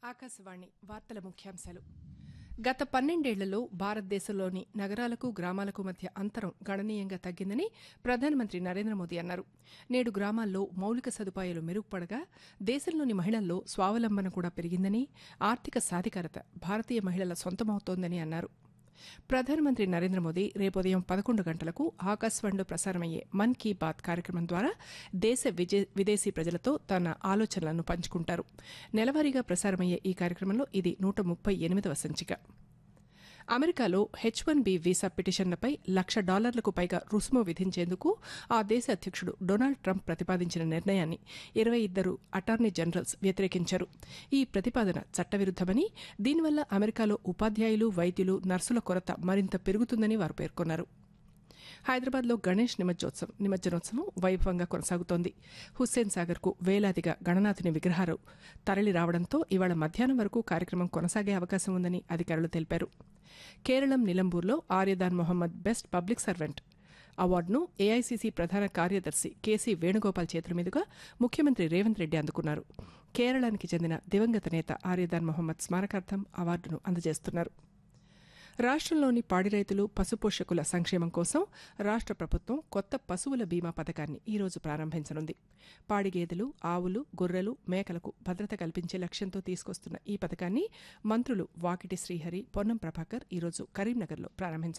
ఆకాశవాణి వార్తల ముఖ్యాంశాలు గత పన్నెండేళ్లలో భారతదేశంలోని నగరాలకు గ్రామాలకు మధ్య అంతరం గణనీయంగా తగ్గిందని ప్రధానమంత్రి నరేంద్ర మోదీ అన్నారు నేడు గ్రామాల్లో మౌలిక సదుపాయాలు మెరుగుపడగా దేశంలోని మహిళల్లో స్వావలంబన కూడా పెరిగిందని ఆర్థిక సాధికారత భారతీయ మహిళల సొంతమవుతోందని అన్నారు ప్రధానమంత్రి నరేంద్ర మోదీ రేపు ఉదయం పదకొండు గంటలకు ఆకాశవాణిలో ప్రసారమయ్యే మన్ కీ బాత్ కార్యక్రమం ద్వారా దేశ విజే- విదేశీ ప్రజలతో తన ఆలోచనలను పంచుకుంటారు నెలవారీగా ప్రసారమయ్యే ఈ కార్యక్రమంలో ఇది నూట ముప్పై ఎనిమిదవ సంచిక అమెరికాలో హెచ్ వన్ బి వీసా పిటిషన్లపై లక్ష డాలర్లకు పైగా రుసుము విధించేందుకు ఆ దేశ అధ్యక్షుడు డొనాల్డ్ ట్రంప్ ప్రతిపాదించిన నిర్ణయాన్ని ఇరవై ఇద్దరు అటార్నీ జనరల్స్ వ్యతిరేకించారు ఈ ప్రతిపాదన చట్టవిరుద్దమని దీనివల్ల అమెరికాలో ఉపాధ్యాయులు వైద్యులు నర్సుల కొరత మరింత పెరుగుతుందని వారు పేర్కొన్నారు హైదరాబాద్లో గణేష్ నిమజ్జోత్సవం నిమజ్జనోత్సవం వైభవంగా కొనసాగుతోంది హుస్సేన్ సాగర్కు వేలాదిగా గణనాథుని విగ్రహాలు తరలి రావడంతో ఇవాళ మధ్యాహ్నం వరకు కార్యక్రమం కొనసాగే అవకాశం ఉందని అధికారులు తెలిపారు కేరళం నిలంబూర్లో Aryadan Mohammed best public servant అవార్డును ఏఐసీసీ ప్రధాన కార్యదర్శి కేసీ వేణుగోపాల్ చేతుల మీదుగా ముఖ్యమంత్రి రేవంత్ రెడ్డి అందుకున్నారు కేరళానికి చెందిన దివంగత నేత ఆర్యదాన్ మొహమ్మద్ స్మారకార్థం అవార్డును అందజేస్తున్నారు రాష్ట్రంలోని పాడి రైతులు పశుపోషకుల సంక్షేమం కోసం రాష్ట్ర ప్రభుత్వం కొత్త పశువుల బీమా పథకాన్ని ఈ రోజు ప్రారంభించనుంది పాడి గేదెలు ఆవులు గొర్రెలు మేకలకు భద్రత కల్పించే లక్ష్యంతో తీసుకొస్తున్న ఈ పథకాన్ని మంత్రులు వాకిటి శ్రీహరి పొన్నం ప్రభాకర్ ఈ రోజు కరీంనగర్లో ప్రారంభించారు